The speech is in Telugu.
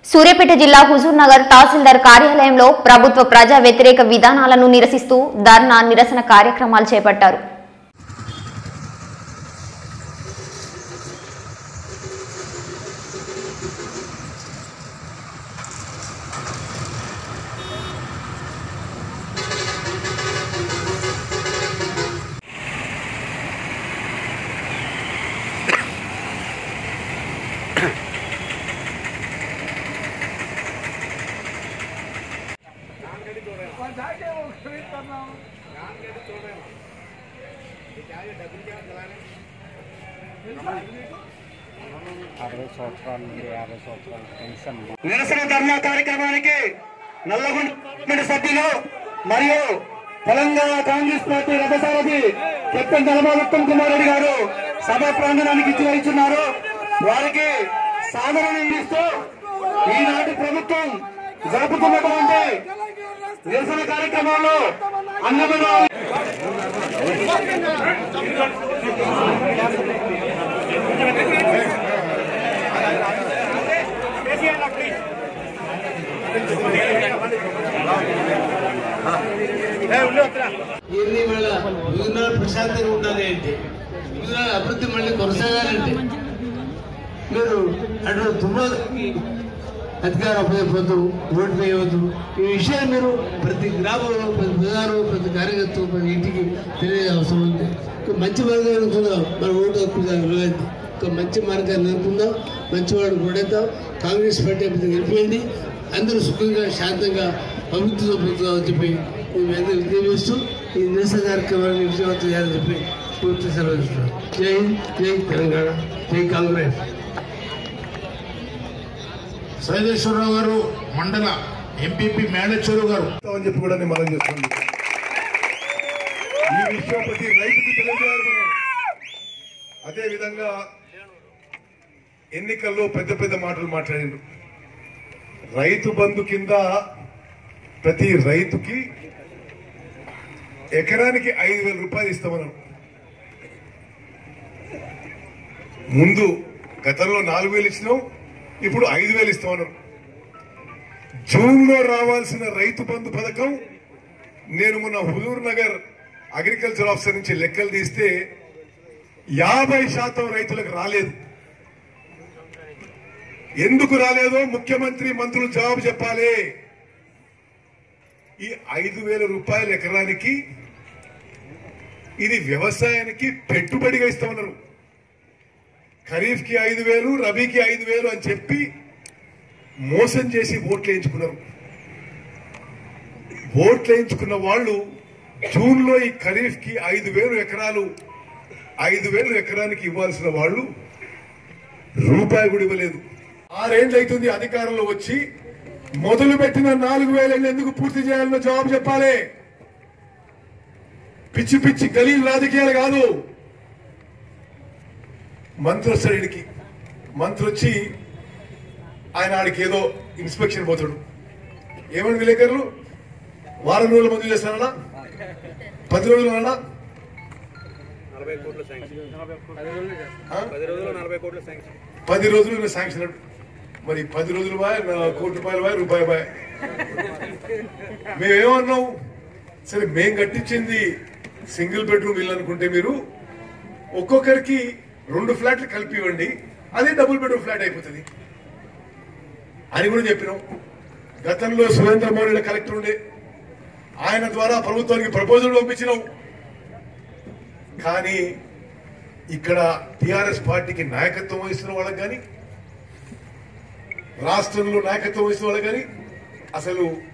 సూర్యాపేట జిల్లా హుజూర్ నగర్ తహసీల్దార్ కార్యాలయంలో ప్రభుత్వ ప్రజా వ్యతిరేక విధానాలను నిరసిస్తూ ధర్నా నిరసన కార్యక్రమాలు చేపట్టారు అరవై సంవత్సరాల నుండి యాభై సంవత్సరాల పెన్షన్ నిరసన ధర్నా కార్యక్రమానికి నల్లగొండ సభ్యులు మరియు తెలంగాణ కాంగ్రెస్ పార్టీ రథసారథి కెప్టెన్ తలమాల ఉత్తమ్ కుమార్ రెడ్డి గారు సభ ప్రాంగణానికి ఇచ్చి వహిస్తున్నారు వారికి సాధన అందిస్తూ ఈనాటి ప్రభుత్వం జరుపుతున్నటువంటి నిరసన కార్యక్రమంలో అన్నమైన ఎన్ని వేళ విధానాలు ప్రశాంతంగా ఉండాలి అంటే విధానాల అభివృద్ధి మళ్ళీ కొనసాగాలంటే మీరు అటు దుర్మార్గానికి అధికారం ఉపయోగపడదు ఓటు వేయవద్దు ఈ విషయాన్ని మీరు ప్రతి గ్రామంలో ప్రతి ప్రధానం ప్రతి కార్యకర్త ప్రతి ఇంటికి తెలియజే అవసరం ఉంది ఒక మంచి మార్గాన్ని అనుకుందాం మన ఓటు హక్కు వెళ్ళండి ఒక మంచి మార్గాన్ని అనుకుందాం మంచివాడు ఓడేద్దాం కాంగ్రెస్ పార్టీ అభివృద్ధి గెలిపేయండి అందరూ సుఖంగా శాంతంగా అభివృద్ధితో పొందుతామని చెప్పి మేము విజయవేస్తూ ఈ నిరసన కార్యక్రమాన్ని విజయవంతం చేయాలని చెప్పి పూర్తి సెలవు ఇస్తున్నాం జై హింద్ జై తెలంగాణ జై కాంగ్రెస్ సైదేశ్వరరావు గారు మండల ఎంపీపీ మేడచెరు గారు అని చెప్పి కూడా నేను మనం చేస్తుంది ఈ విషయం ప్రతి రైతుకి తెలియజేయాలి మనం అదే విధంగా ఎన్నికల్లో పెద్ద పెద్ద మాటలు మాట్లాడిండు రైతు బంధు కింద ప్రతి రైతుకి ఎకరానికి ఐదు వేల రూపాయలు ఇస్తామన్నాం ముందు గతంలో నాలుగు వేలు ఇచ్చినాం ఇప్పుడు ఐదు వేలు ఇస్తామన్నాం జూన్ లో రావాల్సిన రైతు బంధు పథకం నేను మొన్న హుజూర్ నగర్ అగ్రికల్చర్ ఆఫీసర్ నుంచి లెక్కలు తీస్తే యాభై శాతం రైతులకు రాలేదు ఎందుకు రాలేదో ముఖ్యమంత్రి మంత్రులు జవాబు చెప్పాలి ఈ ఐదు వేల రూపాయల ఎకరానికి ఇది వ్యవసాయానికి పెట్టుబడిగా ఇస్తామన్నారు ఖరీఫ్ కి ఐదు వేలు రబీకి ఐదు వేలు అని చెప్పి మోసం చేసి ఓట్లు వేయించుకున్నారు ఓట్లు వేయించుకున్న వాళ్ళు జూన్ లో ఈ ఖరీఫ్ కి ఐదు వేలు ఎకరాలు ఐదు వేలు ఎకరానికి ఇవ్వాల్సిన వాళ్ళు రూపాయి కూడా ఇవ్వలేదు ఆరేండ్లు అవుతుంది అధికారంలో వచ్చి మొదలు పెట్టిన నాలుగు వేలను ఎందుకు పూర్తి చేయాలన్న జవాబు చెప్పాలి పిచ్చి పిచ్చి గలీజ్ రాజకీయాలు కాదు మంత్రి వస్తాడు ఈడికి మంత్రి వచ్చి ఆయన ఆడికి ఏదో ఇన్స్పెక్షన్ పోతాడు ఏమని విలేకరులు వారం రోజుల మంజూరు చేస్తారన్నా పది రోజులు అన్నా పది రోజులు శాంక్షన్ అన్నాడు. మరి పది రోజులు బాయ్ నా కోటి రూపాయలు బాయ్ రూపాయి బాయ్ మేమేమన్నాం సరే మేం కట్టించింది సింగిల్ బెడ్రూమ్ ఇల్లు అనుకుంటే మీరు ఒక్కొక్కరికి రెండు ఫ్లాట్లు కలిపి ఇవ్వండి అదే డబుల్ బెడ్రూమ్ ఫ్లాట్ అయిపోతుంది అని కూడా చెప్పినాం గతంలో సురేంద్ర మౌర్య కలెక్టర్ ఉండే ఆయన ద్వారా ప్రభుత్వానికి ప్రపోజల్ పంపించినాం కానీ ఇక్కడ టిఆర్ఎస్ పార్టీకి నాయకత్వం వహిస్తున్న వాళ్ళకి కానీ రాష్ట్రంలో నాయకత్వం వహిస్తున్న వాళ్ళకి కానీ అసలు